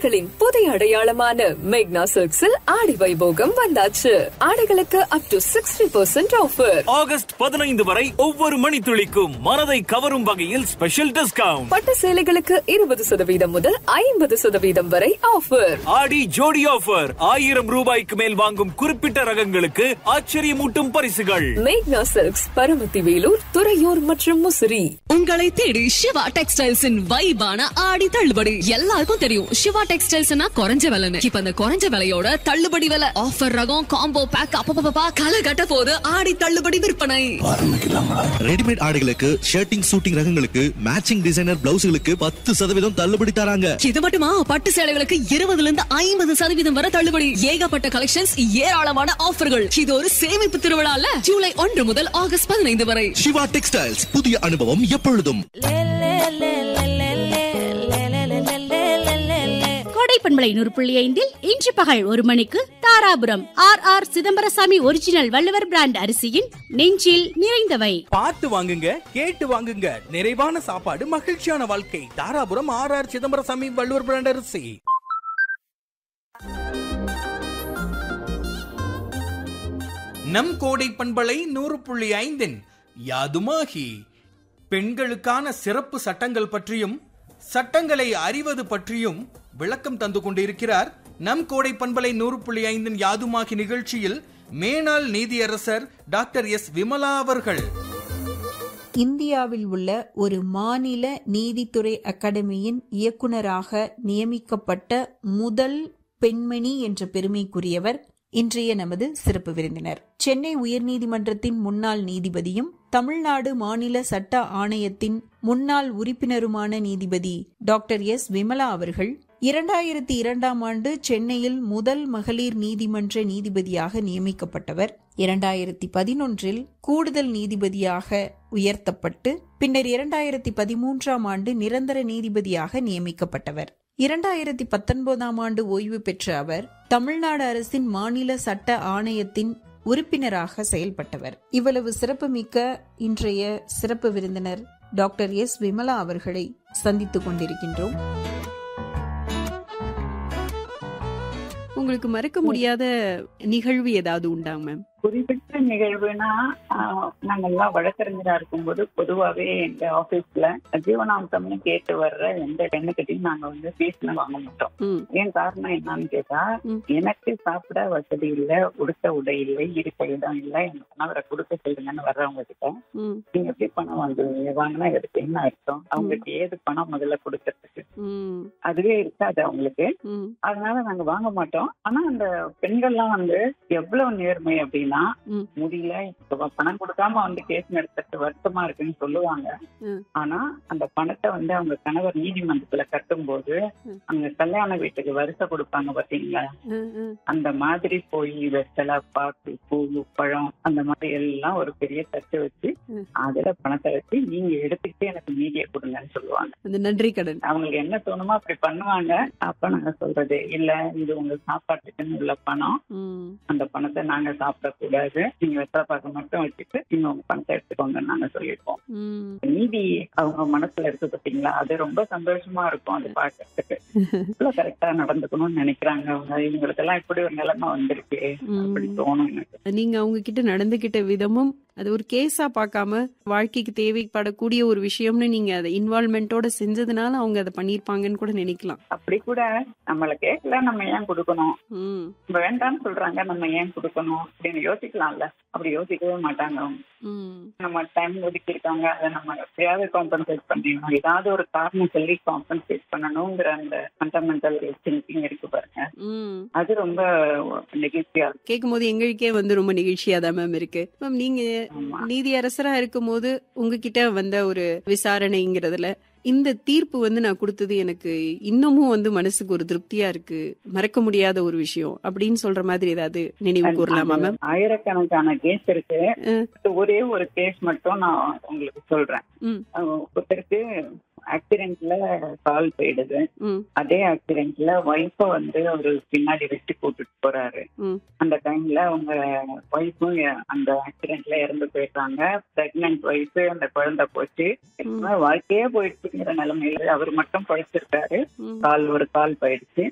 ஆடைகளின் புதிய அடையாளமான மேக்னா சில்க்ஸில் ஆடி வைபோகம் வந்தாச்சு ஆடைகளுக்கு up to sixty percent offer August பதினைந்து வரை ஒவ்வொரு மணித்துளிக்கும் மனதை கவரும் வகையில் ஸ்பெஷல் டிஸ்கவுண்ட் பட்டு சேலைகளுக்கு இருபது சதவீதம் முதல் ஐம்பது சதவீதம் வரை ஆஃபர் ஆடி ஜோடி ஆஃபர் ஆயிரம் ரூபாய்க்கு மேல் வாங்கும் குறிப்பிட்ட ரகங்களுக்கு ஆச்சரியமூட்டும் பரிசுகள் மேக்னா சில்க்ஸ் பரமத்தி வேலூர் துறையூர் மற்றும் முசிறி உங்களை தேடி சிவா டெக்ஸ்டைல்ஸின் வைபான ஆடி தள்ளுபடி எல்லாருக்கும் தெரியும் சிவா டெக்ஸ்டைல்ஸ்னா குறைஞ்ச விலைன்னு இப்ப அந்த குறைஞ்ச விலையோட தள்ளுபடி விலை ஆஃபர் ரகம் காம்போ பேக் அப்பப்பா களை கட்ட போது ஆடி தள்ளுபடி விற்பனை ரெடிமேட் ஆடைகளுக்கு ஷர்ட்டிங் சூட்டிங் ரகங்களுக்கு மேட்சிங் டிசைனர் பிளவுஸ்களுக்கு பத்து சதவீதம் தள்ளுபடி தராங்க இது மட்டுமா பட்டு சேலைகளுக்கு இருபதுல இருந்து ஐம்பது சதவீதம் வரை தள்ளுபடி ஏகப்பட்ட கலெக்ஷன்ஸ் ஏராளமான ஆஃபர்கள் இது ஒரு சேமிப்பு திருவிழால ஜூலை ஒன்று முதல் ஆகஸ்ட் பதினைந்து வரை சிவா டெக்ஸ்டைல்ஸ் புதிய அனுபவம் எப்பொழுதும் கோடை பண்பலை நூறு புள்ளி ஐந்தில் இன்று பகல் ஒரு மணிக்கு Dharapuram R R Chidambarasamy original Valluvar brand அரிசியின் நெஞ்சில் நிறைந்தவை பார்த்து வாங்குங்க கேட்டு வாங்குங்க நிறைவான சாப்பாடு மகிழ்ச்சியான வாழ்க்கை Dharapuram R R Chidambarasamy Valluvar brand அரிசி நம் கோடை பண்பலை நூறு புள்ளி ஐந்தின் யாதுமாகி பெண்களுக்கான சிறப்பு சட்டங்கள் பற்றியும் சட்டங்களை அறிவது பற்றியும் விளக்கம் தந்து கொண்டிருக்கிறார் நம் கோடை பண்பலை நூறு புள்ளி ஐந்தின் யாதுமாகி நிகழ்ச்சியில் மேனாள் நீதியரசர் டாக்டர் எஸ் விமலா அவர்கள் இந்தியாவில் உள்ள ஒரு மாநில நீதித்துறை அகாடமியின் இயக்குனராக நியமிக்கப்பட்ட முதல் பெண்மணி என்ற பெருமைக்குரியவர் இன்றைய நமது சிறப்பு விருந்தினர் சென்னை உயர்நீதிமன்றத்தின் முன்னாள் நீதிபதியும் தமிழ்நாடு மாநில சட்ட ஆணையத்தின் முன்னாள் உறுப்பினருமான நீதிபதி டாக்டர் எஸ் விமலா அவர்கள் இரண்டாயிரத்தி இரண்டாம் ஆண்டு சென்னையில் முதல் மகளிர் நீதிமன்ற நீதிபதியாக நியமிக்கப்பட்டவர் இரண்டாயிரத்தி பதினொன்றில் கூடுதல் நீதிபதியாக உயர்த்தப்பட்டு பின்னர் இரண்டாயிரத்தி பதிமூன்றாம் ஆண்டு நிரந்தர நீதிபதியாக நியமிக்கப்பட்டவர் இரண்டாயிரத்தி பத்தொன்பதாம் ஆண்டு ஓய்வு பெற்ற அவர் தமிழ்நாடு அரசின் மாநில சட்ட ஆணையத்தின் உறுப்பினராக செயல்பட்டவர் இவ்வளவு சிறப்புமிக்க இன்றைய சிறப்பு விருந்தினர் டாக்டர் எஸ் விமலா அவர்களை சந்தித்துக் கொண்டிருக்கின்றோம் உங்களுக்கு மறக்க முடியாத நிகழ்வு ஏதாவது உண்டாங்க மேம் குறிப்பிட்ட நிகழ்வுனா ஆஹ், நாங்கெல்லாம் வழக்கறிஞரா இருக்கும்போது பொதுவாவே எங்க ஆபீஸ்ல ஜீவனாம்சம்னு கேட்டு வர்ற எந்த பெண்ணுக்கிட்டையும் நாங்க வந்து ஃபீஸ்னு வாங்க மாட்டோம் ம். ஏன் காரணம் என்னன்னு கேட்டா ம். எனக்கு சாப்பிட வசதி இல்ல உடுத்த உடை இல்லை இருக்க இடம் இல்லை என் கணவரை கொடுக்க சொல்லுங்கன்னு வர்றவங்க கிட்ட ம், நீங்க எப்படி பணம் வாங்குவீங்க வாங்கினா இதுக்கு என்ன அர்த்தம் அவங்களுக்கு ஏது பணம் முதல்ல கொடுக்கறதுக்கு ம், அதுவே இருக்காது அவங்களுக்கு ம், அதனால நாங்க வாங்க மாட்டோம் ஆனா அந்த பெண்கள்லாம் வந்து எவ்வளவு நேர்மை அப்படின்னா ம். முடியல இப்ப பணம் கொடுக்காம வந்து கேஸ் நடத்துறது வருத்தமா இருக்குன்னு சொல்லுவாங்க ம். ஆனா அந்த பணத்தை வந்து அவங்க கணவர் நீதிமன்றத்துல கட்டும் போது ம். அங்க கல்யாண வீட்டுக்கு வரிசை கொடுப்பாங்க பாத்தீங்களா ம், ம். அந்த மாதிரி போய் வெத்தலை பாக்கு பூ பழம் அந்த மாதிரி எல்லாம் ஒரு பெரிய தட்டு வச்சு ம். அதுல பணத்தை வச்சு நீங்க எடுத்துக்கிட்டு எனக்கு மீதியை கொடுங்கன்னு சொல்லுவாங்க அந்த நன்றி கடன் அவங்களுக்கு என்ன தோணுமோ அப்படி பண்ணுவாங்க அப்ப நாங்க சொல்றது இல்ல இது உங்க சாப்பாட்டுக்குன்னு உள்ள பணம் ம், அந்த பணத்தை நாங்க சாப்பிடக்கூடாது நீங்க வெத்தலை பாக்க மட்டும் வச்சுட்டு நீங்க உங்க பணத்தை எடுத்துக்கோங்கன்னு நாங்க சொல்லியிருப்போம் ம். நீதி அவங்க மனசுல இருக்கு பாத்தீங்களா அது ரொம்ப சந்தோஷமா இருக்கும் அது பாக்குறதுக்கு இவ்வளவு கரெக்டா நடந்துக்கணும்னு நினைக்கிறாங்க அவங்க இவங்களுக்கு எல்லாம் இப்படி ஒரு நிலைமை வந்திருக்கு ம். அப்படி தோணும் எனக்கு நீங்க அவங்க கிட்ட நடந்துகிட்ட விதமும் அது ஒரு கேஸா பார்க்காம வாழ்க்கைக்கு தேவைப்படக்கூடிய ஒரு விஷயம்னு நீங்க அதை இன்வால்மெண்டோட செஞ்சதுனால அவங்க அதை பண்ணிருப்பாங்கன்னு கூட நினைக்கலாம் அப்படி கூட நம்மள கேட்கல நம்ம ஏன் கொடுக்கணும் ம், வேண்டாம்னு சொல்றாங்க நம்ம ஏன் கொடுக்கணும் அப்படின்னு யோசிக்கலாம்ல அப்படி யோசிக்கவே மாட்டாங்க அவங்க ம், நம்ம டைம் ஒதுக்கி இருக்காங்க அதை நம்ம எப்படியாவது காம்பன்சேட் பண்ணிடணும் ஏதாவது ஒரு காரணம் சொல்லி காம்பன்சேட் பண்ணணுங்கிற அந்த ஃபண்டமெண்டல் திங்கிங் இருக்கு பாருங்க ம். அது ரொம்ப நெகிழ்ச்சியா இருக்கு கேட்கும் போது எங்களுக்கே வந்து ரொம்ப நிகழ்ச்சியா தான் மேம் இருக்கு மேம் நீங்க ஆமா. நீதி அரசரா இருக்கும்போது உங்ககிட்ட வந்த ஒரு விசாரணைங்கிறதுல இந்த தீர்ப்பு வந்து நான் கொடுத்தது எனக்கு இன்னமும் வந்து மனசுக்கு ஒரு திருப்தியா இருக்கு மறக்க முடியாத ஒரு விஷயம் அப்படின்னு சொல்ற மாதிரி ஏதாவது நினைவு கூறலாமா மேம் ஆயிரக்கணக்கான கேஸ் இருக்கு ம். ஒரே ஒரு கேஸ் மட்டும் நான் உங்களுக்கு சொல்றேன் ம். அஹ் ஒருத்தருக்கு ஆக்சிடென்ட்ல கால் போயிடுது ம், அதே ஆக்சிடென்ட்ல ஒய்ஃப வந்து ஒரு பின்னாடி வெட்டி போட்டுட்டு போறாரு ம். அந்த டைம்ல அவங்க ஒய்ஃபும் அந்த ஆக்சிடென்ட்ல இறந்து போயிடுறாங்க பிரெக்னன்ட் ஒய்ஃப் அந்த குழந்தை போச்சு வாழ்க்கையே போயிடுச்சுங்கிற நிலைமையில அவர் மட்டும் பழிச்சிருக்காரு ம். கால் ஒரு கால் போயிடுச்சு